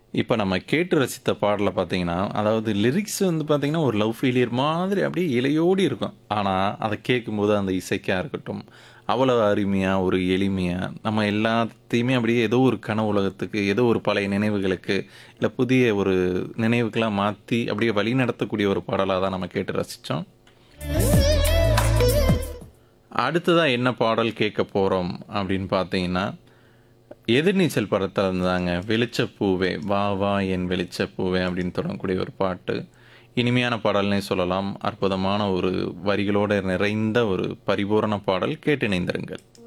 இப்ப நம்ம கேட்டு ரசித்த பாடல பார்த்தீங்கன்னா, அதாவது லிரிக்ஸ் வந்து பார்த்தீங்கன்னா, ஒரு லவ் ஃபெயிலியர் மாதிரி அப்படியே இழையோடி இருக்கும். ஆனா, அத கேட்கும்போது அந்த இசைக்கா இருக்கட்டும், அவ்வளவு அருமையா, ஒரு எளிமையா, நம்ம எல்லாத்தையுமே அப்படியே ஏதோ ஒரு கனவு உலகத்துக்கு, ஏதோ ஒரு பழைய நினைவுகளுக்கு, இல்ல புதிய ஒரு நினைவுகளா மாத்தி, அப்படியே வழிநடத்தக்கூடிய ஒரு பாடலா தான் நம்ம கேட்டு ரசிச்சோம். அடுத்ததா என்ன பாடல் கேட்க போறோம் அப்படின்னு பார்த்தீங்கன்னா, எதிர்நீச்சல் படத்துல இருந்தாங்க. "வெளிச்சப்பூவே வா வா என் வெளிச்சப்பூவே" அப்படின்னு தொடங்கக்கூடிய ஒரு பாட்டு. இனிமையான பாடல்னே சொல்லலாம். அற்புதமான ஒரு வரிகளோட நிறைந்த ஒரு பரிபூரண பாடல். கேட்டு இணைந்திருங்கள்.